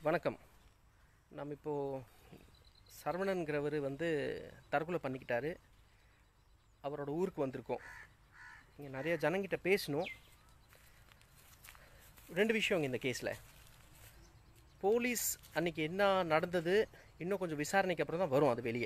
வணக்கம் நம்ம இப்போது சரவணன்கிறவர் வந்து தற்கொலை பண்ணிக்கிட்டாரு அவரோட ஊருக்கு வந்திருக்கோம் இங்கே நிறைய ஜனங்கிட்ட பேசணும் ரெண்டு விஷயங்க இந்த கேஸில் போலீஸ் அன்னைக்கு என்ன நடந்தது இன்னும் கொஞ்சம் விசாரணைக்கு அப்புறம் தான் வரும் அது வெளியே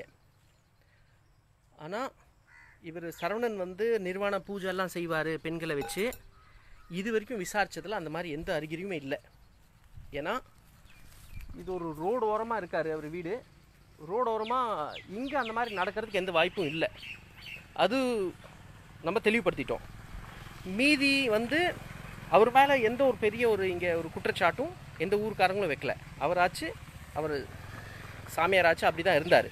ஆனால் இவர் சரவணன் வந்து நிர்வாண பூஜை எல்லாம் செய்வார் பெண்களை வச்சு இது வரைக்கும் விசாரிச்சதில் அந்த மாதிரி எந்த அறிகுறியுமே இல்லை ஏன்னா இது ஒரு ரோடு ஓரமாக இருக்கார் அவர் வீடு ரோடு ஓரமாக இங்கே அந்த மாதிரி நடக்கிறதுக்கு எந்த வாய்ப்பும் இல்லை அது நம்ம தெளிவுபடுத்திட்டோம் மீதி வந்து அவர் மேலே எந்த ஒரு பெரிய ஒரு இங்கே ஒரு குற்றச்சாட்டும் எந்த ஊருக்காரங்களும் வைக்கல அவராச்சு அவர் சாமியாராச்சு அப்படி தான் இருந்தார்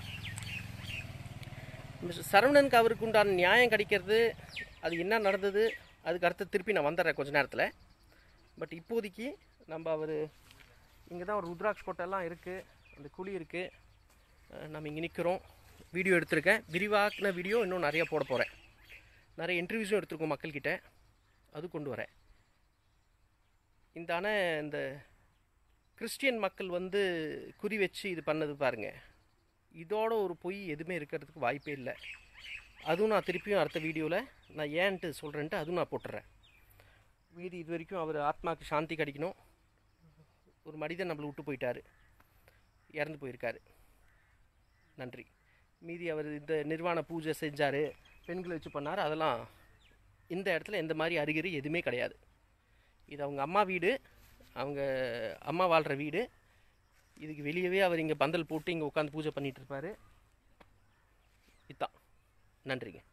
மிஸ்டர் சரவணனுக்கு அவருக்கு உண்டான நியாயம் கிடைக்கிறது அது என்ன நடந்தது அதுக்கு அடுத்து திருப்பி நான் வந்துடுறேன் கொஞ்ச நேரத்தில் பட் இப்போதைக்கு நம்ம அவர் இங்கே தான் ஒரு ருத்ராட்ச கோட்டையெல்லாம் இருக்குது அந்த குழி இருக்குது நம்ம இங்கே நிற்கிறோம் வீடியோ எடுத்திருக்கேன் விரிவாக்கின வீடியோ இன்னும் நிறைய போட போகிறேன் நிறைய இன்டர்வியூஸும் எடுத்திருக்கோம் மக்கள்கிட்ட அது கொண்டு வரேன் இந்த ஆனால் இந்த கிறிஸ்டியன் மக்கள் வந்து குறி வச்சு இது பண்ணது பாருங்கள் இதோட ஒரு பொய் எதுவுமே இருக்கிறதுக்கு வாய்ப்பே இல்லை அதுவும் நான் திருப்பியும் அடுத்த வீடியோவில் நான் ஏன்ட்டு சொல்கிறேன்ட்டு அதுவும் நான் போட்டுறேன் மீதி இது வரைக்கும் அவர் ஆத்மாவுக்கு சாந்தி கிடைக்கணும் ஒரு மனிதன் நம்மளை விட்டு போயிட்டார் இறந்து போயிருக்காரு நன்றி மீதி அவர் இந்த நிர்வாண பூஜை செஞ்சார் பெண்களை வச்சு பண்ணார் அதெல்லாம் இந்த இடத்துல எந்த மாதிரி அறிகுறி எதுவுமே கிடையாது இது அவங்க அம்மா வீடு அவங்க அம்மா வாழ்கிற வீடு இதுக்கு வெளியவே அவர் இங்கே பந்தல் போட்டு இங்கே உட்காந்து பூஜை பண்ணிகிட்டு இருப்பார் இதான் நன்றிங்க